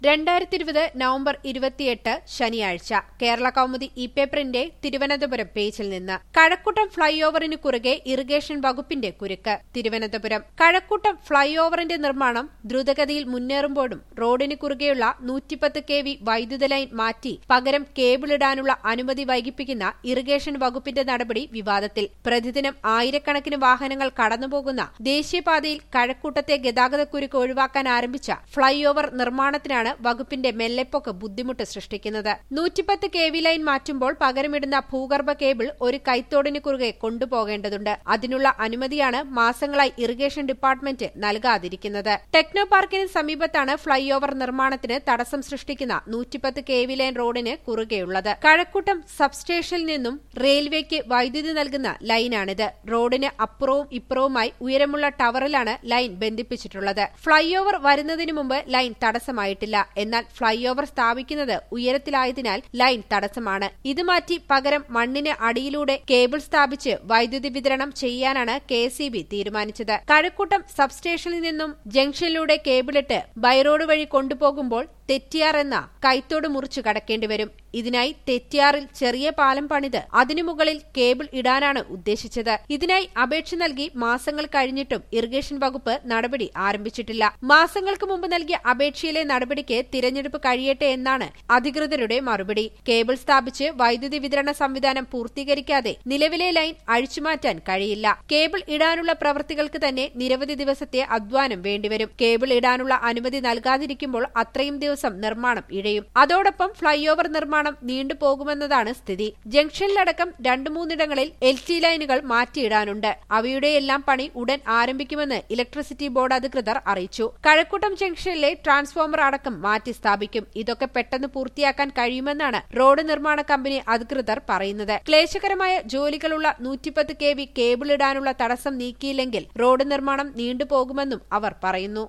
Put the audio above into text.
രണ്ടായിരത്തി ഇരുപത് നവംബർ ഇരുപത്തിയെട്ട് ശനിയാഴ്ച കേരള കൗമുദി ഇ പേപ്പറിന്റെ തിരുവനന്തപുരം പേജിൽ നിന്ന് കഴക്കൂട്ടം ഫ്ളൈ ഓവറിന് കുറുകെ ഇറിഗേഷൻ വകുപ്പിന്റെ കുരുക്ക് തിരുവനന്തപുരം കഴക്കൂട്ടം ഫ്ളൈ ഓവറിന്റെ നിർമ്മാണം ദ്രുതഗതിയിൽ മുന്നേറുമ്പോഴും റോഡിന് കുറുകെയുള്ള നൂറ്റിപ്പത്ത് കെ വി വൈദ്യുത ലൈൻ മാറ്റി പകരം കേബിളിടാനുള്ള അനുമതി വൈകിപ്പിക്കുന്ന ഇറിഗേഷൻ വകുപ്പിന്റെ നടപടി വിവാദത്തിൽ പ്രതിദിനം ആയിരക്കണക്കിന് വാഹനങ്ങൾ കടന്നുപോകുന്ന ദേശീയപാതയിൽ കഴക്കൂട്ടത്തെ ഗതാഗതക്കുരുക്ക് ഒഴിവാക്കാൻ ആരംഭിച്ച ഫ്ളൈ ഓവർ നിർമ്മാണത്തിനാണ് വകുപ്പിന്റെ മെല്ലെപ്പൊക്ക് ബുദ്ധിമുട്ട് സൃഷ്ടിക്കുന്നത് നൂറ്റിപ്പത്ത് കെ വി ലൈൻ മാറ്റുമ്പോൾ പകരമിടുന്ന ഭൂഗർഭ കേബിൾ ഒരു കൈത്തോടിന് കുറുകെ കൊണ്ടുപോകേണ്ടതുണ്ട് അതിനുള്ള അനുമതിയാണ് മാസങ്ങളായി ഇറിഗേഷൻ ഡിപ്പാർട്ട്മെന്റ് നൽകാതിരിക്കുന്നത് ടെക്നോ പാർക്കിന് സമീപത്താണ് ഫ്ളൈ ഓവർ നിർമ്മാണത്തിന് തടസ്സം സൃഷ്ടിക്കുന്ന നൂറ്റിപ്പത്ത് കെ വി ലൈൻ റോഡിന് കുറുകെയുള്ളത് കഴക്കൂട്ടം സബ്സ്റ്റേഷനിൽ നിന്നും റെയിൽവേക്ക് വൈദ്യുതി നൽകുന്ന ലൈനാണിത് റോഡിന് അപ്പുറവും ഇപ്പുറവുമായി ഉയരമുള്ള ടവറിലാണ് ലൈൻ ബന്ധിപ്പിച്ചിട്ടുള്ളത് ഫ്ളൈ ഓവർ വരുന്നതിനു മുമ്പ് ലൈൻ തടസ്സമായിട്ടില്ല എന്നാൽ ഫ്ളൈ ഓവർ സ്ഥാപിക്കുന്നത് ഉയരത്തിലായതിനാൽ ലൈൻ തടസ്സമാണ് ഇത് മാറ്റി പകരം മണ്ണിന് അടിയിലൂടെ കേബിൾ സ്ഥാപിച്ച് വൈദ്യുതി വിതരണം ചെയ്യാനാണ് കെ തീരുമാനിച്ചത് കഴക്കൂട്ടം സബ്സ്റ്റേഷനിൽ നിന്നും ജംഗ്ഷനിലൂടെ കേബിളിട്ട് ബൈറോഡ് വഴി കൊണ്ടുപോകുമ്പോൾ തെറ്റിയാർ എന്ന കൈത്തോട് മുറിച്ചു കടക്കേണ്ടി വരും ഇതിനായി തെറ്റിയാറിൽ ചെറിയ പാലം പണിത് അതിനു മുകളിൽ കേബിൾ ഇടാനാണ് ഉദ്ദേശിച്ചത് ഇതിനായി അപേക്ഷ നൽകി മാസങ്ങൾ കഴിഞ്ഞിട്ടും ഇറിഗേഷൻ വകുപ്പ് നടപടി ആരംഭിച്ചിട്ടില്ല മാസങ്ങൾക്ക് മുമ്പ് നൽകിയ അപേക്ഷയിലെ നടപടിക്ക് തിരഞ്ഞെടുപ്പ് കഴിയട്ടെ എന്നാണ് അധികൃതരുടെ മറുപടി കേബിൾ സ്ഥാപിച്ച് വൈദ്യുതി വിതരണ സംവിധാനം പൂർത്തീകരിക്കാതെ നിലവിലെ ലൈൻ അഴിച്ചുമാറ്റാൻ കഴിയില്ല കേബിൾ ഇടാനുള്ള പ്രവൃത്തികൾക്ക് തന്നെ നിരവധി ദിവസത്തെ അധ്വാനം വേണ്ടിവരും കേബിൾ ഇടാനുള്ള അനുമതി നൽകാതിരിക്കുമ്പോൾ അത്രയും ദിവസം നിർമ്മാണം ഇഴയും അതോടൊപ്പം ഫ്ളൈ ഓവർ നിർമ്മാണം നീണ്ടുപോകുമെന്നതാണ് സ്ഥിതി ജംഗ്ഷനിലടക്കം രണ്ടു മൂന്നിടങ്ങളിൽ എൽ ടി ലൈനുകൾ മാറ്റിയിടാനുണ്ട് അവയുടെയെല്ലാം പണി ഉടൻ ആരംഭിക്കുമെന്ന് ഇലക്ട്രിസിറ്റി ബോർഡ് അധികൃതർ അറിയിച്ചു കഴക്കൂട്ടം ജംഗ്ഷനിലെ ട്രാൻസ്ഫോമർ അടക്കം മാറ്റി സ്ഥാപിക്കും ഇതൊക്കെ പെട്ടെന്ന് പൂർത്തിയാക്കാൻ കഴിയുമെന്നാണ് റോഡ് നിർമ്മാണ കമ്പനി അധികൃതർ പറയുന്നത് ക്ലേശകരമായ ജോലികളുള്ള നൂറ്റിപ്പത്ത് കെ വി കേബിൾ ഇടാനുള്ള തടസ്സം നീക്കിയില്ലെങ്കിൽ റോഡ് നിർമ്മാണം നീണ്ടുപോകുമെന്നും അവർ പറയുന്നു